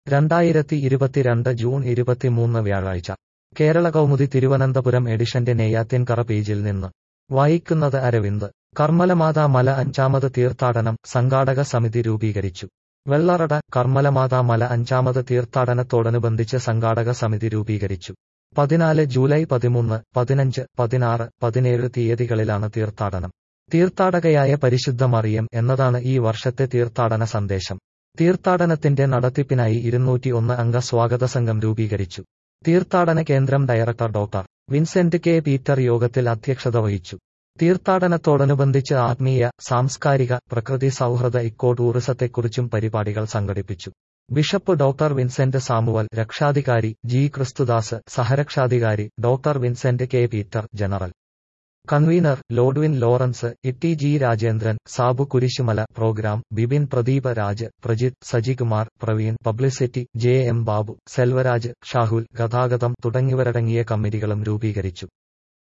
രണ്ടായിരത്തി ഇരുപത്തിരണ്ട് ജൂൺ ഇരുപത്തിമൂന്ന് വ്യാഴാഴ്ച കേരള കൗമുദി തിരുവനന്തപുരം എഡിഷന്റെ നെയ്യാറ്റിൻകറ പേജിൽ നിന്ന് വായിക്കുന്നത് അരവിന്ദ് കർമ്മലമാതാ മല അഞ്ചാമത് തീർത്ഥാടനം സംഘാടക സമിതി രൂപീകരിച്ചു വെള്ളറട കർമ്മലമാതാ മല അഞ്ചാമത് തീർത്ഥാടനത്തോടനുബന്ധിച്ച് സംഘാടക സമിതി രൂപീകരിച്ചു പതിനാല് ജൂലൈ പതിമൂന്ന് പതിനഞ്ച് പതിനാറ് പതിനേഴ് തീയതികളിലാണ് തീർത്ഥാടനം തീർത്ഥാടകയായ പരിശുദ്ധ മറിയം എന്നതാണ് ഈ വർഷത്തെ തീർത്ഥാടന സന്ദേശം തീർത്ഥാടനത്തിന്റെ നടത്തിപ്പിനായി ഇരുന്നൂറ്റി ഒന്ന് അംഗ സ്വാഗത സംഘം രൂപീകരിച്ചു തീർത്ഥാടന കേന്ദ്രം director doctor Vincent K Peter യോഗത്തിൽ അധ്യക്ഷത വഹിച്ചു തീർത്ഥാടനത്തോടനുബന്ധിച്ച് ആത്മീയ സാംസ്കാരിക പ്രകൃതി സൗഹൃദ ഇക്കോ ടൂറിസത്തെക്കുറിച്ചും പരിപാടികൾ സംഘടിപ്പിച്ചു ബിഷപ്പ് ഡോക്ടർ വിൻസെന്റ് സാമുവൽ രക്ഷാധികാരി ജി ക്രിസ്തുദാസ് സഹരക്ഷാധികാരി doctor Vincent K Peter general convener Lodwin Lawrence Itty G Rajendran Sabu Kurisumala programme Bipin Pradeepa Raj Prajith Sajikumar Praveen publicity J M Babu Selvaraj Shahul ഗതാഗതം തുടങ്ങിയവരടങ്ങിയ കമ്മിറ്റികളും രൂപീകരിച്ചു